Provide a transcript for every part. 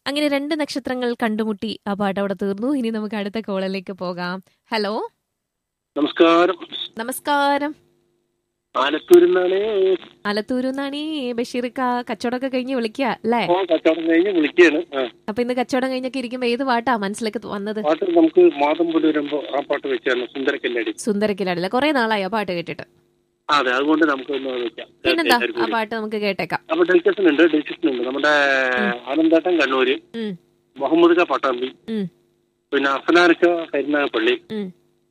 അങ്ങനെ രണ്ട് നക്ഷത്രങ്ങൾ കണ്ടുമുട്ടി ആ പാട്ട് അവിടെ തീർന്നു ഇനി നമുക്ക് അടുത്ത കോളിലേക്ക് പോകാം ഹലോ നമസ്കാരം നമസ്കാരം ആലത്തൂരിൽ നിന്നാണ് ആലത്തൂരുന്നാണ് ബഷീർക്ക കച്ചവടമൊക്കെ കഴിഞ്ഞ് വിളിക്കുക അല്ലേ ഓ കച്ചവടം കഴിഞ്ഞ് വിളിക്കുകയാണ് ആ, അപ്പൊ ഇന്ന് കച്ചവടം കഴിഞ്ഞൊക്കെ ഇരിക്കുമ്പോ ഏത് പാട്ടാ മനസ്സിലേക്ക് വന്നത് പാട്ട് നമുക്ക് മാതം പോലെ വരുമ്പോ ആ പാട്ട് വെച്ചാണ് സുന്ദരക്കല്ലടി സുന്ദരക്കിലാടില്ല കുറെ നാളായി ആ പാട്ട് കേട്ടിട്ട് ആ, അതെ അതുകൊണ്ട് നമുക്ക് ഒന്ന് അത് വെക്കാം പിന്നെന്താ എല്ലാവരും ആ കൂടി. പാട്ട് നമുക്ക് കേട്ടേക്കാം അപ്പൊ ഡെലിക്കസൻ ഉണ്ട് ഡെലിക്കസൻ ഉണ്ട് നമ്മുടെ ആനന്ദേട്ടൻ കണ്ണൂര് ഉം. മുഹമ്മദ് ക പട്ടാമ്പി ഉം. പിന്നെ അഫനാനക്ക കരുനാഗപ്പള്ളി ഉം.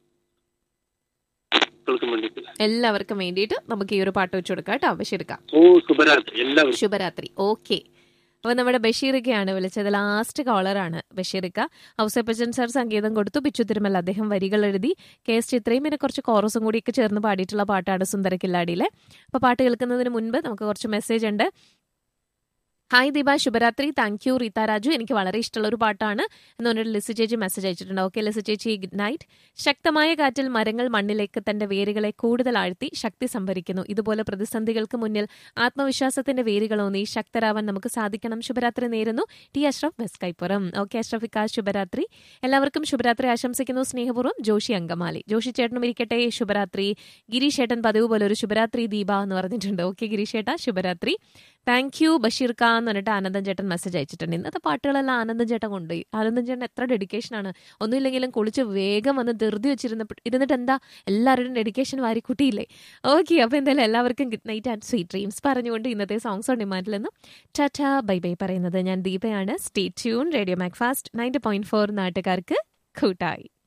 കേൾക്കും വേണ്ടിട്ട് എല്ലാവർക്കും വേണ്ടിയിട്ട് നമുക്ക് ഈ ഒരു പാട്ട് വെച്ച് കൊടുക്കാം കേട്ടോ ബഷീർക്ക ഓ ശുഭരാത്രി എല്ലാവരും ശുഭരാത്രി ഓക്കെ അപ്പൊ നമ്മുടെ ബഷീറിക്കയാണ് വിളിച്ചത് ലാസ്റ്റ് കോളറാണ് ബഷീറിക്ക ഔസപ്പച്ചൻ സാർ സംഗീതം കൊടുത്തു ബിച്ചു തിരുമൽ അദ്ദേഹം വരികൾ എഴുതി കെ എസ് ചിത്രയും പിന്നെ കുറച്ച് കോറസും കൂടിയൊക്കെ ചേർന്ന് പാടിയിട്ടുള്ള പാട്ടാണ് സുന്ദരക്കില്ലാടിയിലെ അപ്പൊ പാട്ട് കേൾക്കുന്നതിന് മുൻപ് നമുക്ക് കുറച്ച് മെസ്സേജ് ഉണ്ട് ഹായ് ദീപ ശുഭരാത്രി താങ്ക് യു റീത രാജു എനിക്ക് വളരെ ഇഷ്ടമുള്ള ഒരു പാട്ടാണ് എന്ന് പറഞ്ഞിട്ട് ലിസി ചേച്ചി മെസ്സേജ് അയച്ചിട്ടുണ്ട് ഓക്കെ ലിസി ചേച്ചി ഗുഡ് നൈറ്റ് ശക്തമായ കാറ്റിൽ മരങ്ങൾ മണ്ണിലേക്ക് തന്റെ വേരുകളെ കൂടുതൽ ആഴ്ത്തി ശക്തി സംഭരിക്കുന്നു ഇതുപോലെ പ്രതിസന്ധികൾക്ക് മുന്നിൽ ആത്മവിശ്വാസത്തിന്റെ വേരുകളോന്നി ശക്തരാവാൻ നമുക്ക് സാധിക്കണം ശുഭരാത്രി നേരുന്നു T Ashraf west Kaippuram okay അഷ്റഫിക്ക ശുഭരാത്രി എല്ലാവർക്കും ശുഭരാത്രി ആശംസിക്കുന്നു സ്നേഹപൂർവ്വം ജോഷി അങ്കമാലി ജോഷി ചേട്ടനും ഇരിക്കട്ടെ ശുഭരാത്രി ഗിരീഷ് ചേട്ടൻ പതിവ് പോലെ ഒരു ശുഭരാത്രി ദീപ എന്ന് പറഞ്ഞിട്ടുണ്ട് ഓക്കെ ഗിരീഷ് ചേട്ടാ ശുഭരാത്രി താങ്ക് യു ബഷീർ ഖാൻ എന്ന് പറഞ്ഞിട്ട് ആനന്ദൻ ചേട്ടൻ മെസ്സേജ് അയച്ചിട്ടുണ്ട് ഇന്നത്തെ പാട്ടുകളെല്ലാം ആനന്ദൻ ചേട്ടൻ കൊണ്ടുപോയി ആനന്ദൻ ചേട്ടൻ എത്ര ഡെഡിക്കേഷൻ ആണ് ഒന്നുമില്ലെങ്കിലും കുളിച്ച് വേഗം വന്ന് ധൃതി വെച്ചിരുന്ന ഇരുന്നിട്ട് എന്താ എല്ലാവരുടെയും ഡെഡിക്കേഷൻ വാരിക്കുട്ടിയില്ലേ ഓക്കെ അപ്പോൾ എന്തായാലും എല്ലാവർക്കും good night and sweet dreams പറഞ്ഞുകൊണ്ട് ഇന്നത്തെ സോങ്സ് ഓൺ ഡിമാൻഡിൽ നിന്നും ടാറ്റ ബൈ ബൈ പറയുന്നത് ഞാൻ ദീപയാണ് stay tune radio Mac fast ninety point four നാട്ടുകാർക്ക് കൂട്ടായി